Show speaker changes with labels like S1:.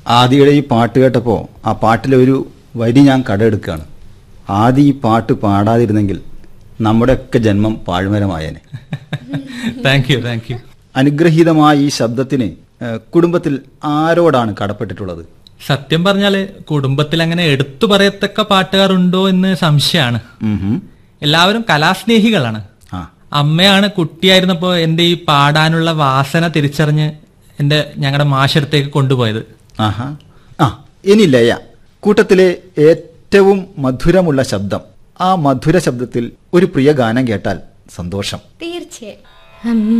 S1: ആദിയുടെ ഈ പാട്ട് കേട്ടപ്പോൾ ആ പാട്ടിലെ ഒരു വരി ഞാൻ കടമെടുക്കുകയാണ് ആദി ഈ പാട്ട് പാടാതിരുന്നെങ്കിൽ നമ്മുടെയൊക്കെ ജന്മം പാഴ്മരമായേനെ
S2: താങ്ക് യു താങ്ക് യു
S1: അനുഗ്രഹീതമായ ഈ ശബ്ദത്തിന് ഏഹ്, കുടുംബത്തിൽ ആരോടാണ് കടപ്പെട്ടിട്ടുള്ളത്
S2: സത്യം പറഞ്ഞാല് കുടുംബത്തിൽ അങ്ങനെ എടുത്തു പറയത്തക്ക പാട്ടുകാരുണ്ടോ എന്ന് സംശയമാണ്
S1: ഉം ഹും.
S2: എല്ലാവരും കലാസ്നേഹികളാണ്
S1: ആ
S2: അമ്മയാണ് കുട്ടിയായിരുന്നപ്പോ എന്റെ ഈ പാടാനുള്ള വാസന തിരിച്ചറിഞ്ഞ് എന്റെ ഞങ്ങളുടെ മാഷടുത്തേക്ക് കൊണ്ടുപോയത്
S1: ആഹാ ആ ഇനി ലയ കൂട്ടത്തിലെ ഏറ്റവും മധുരമുള്ള ശബ്ദം ആ മധുര ശബ്ദത്തിൽ ഒരു പ്രിയ ഗാനം കേട്ടാൽ സന്തോഷം
S3: തീർച്ചയായും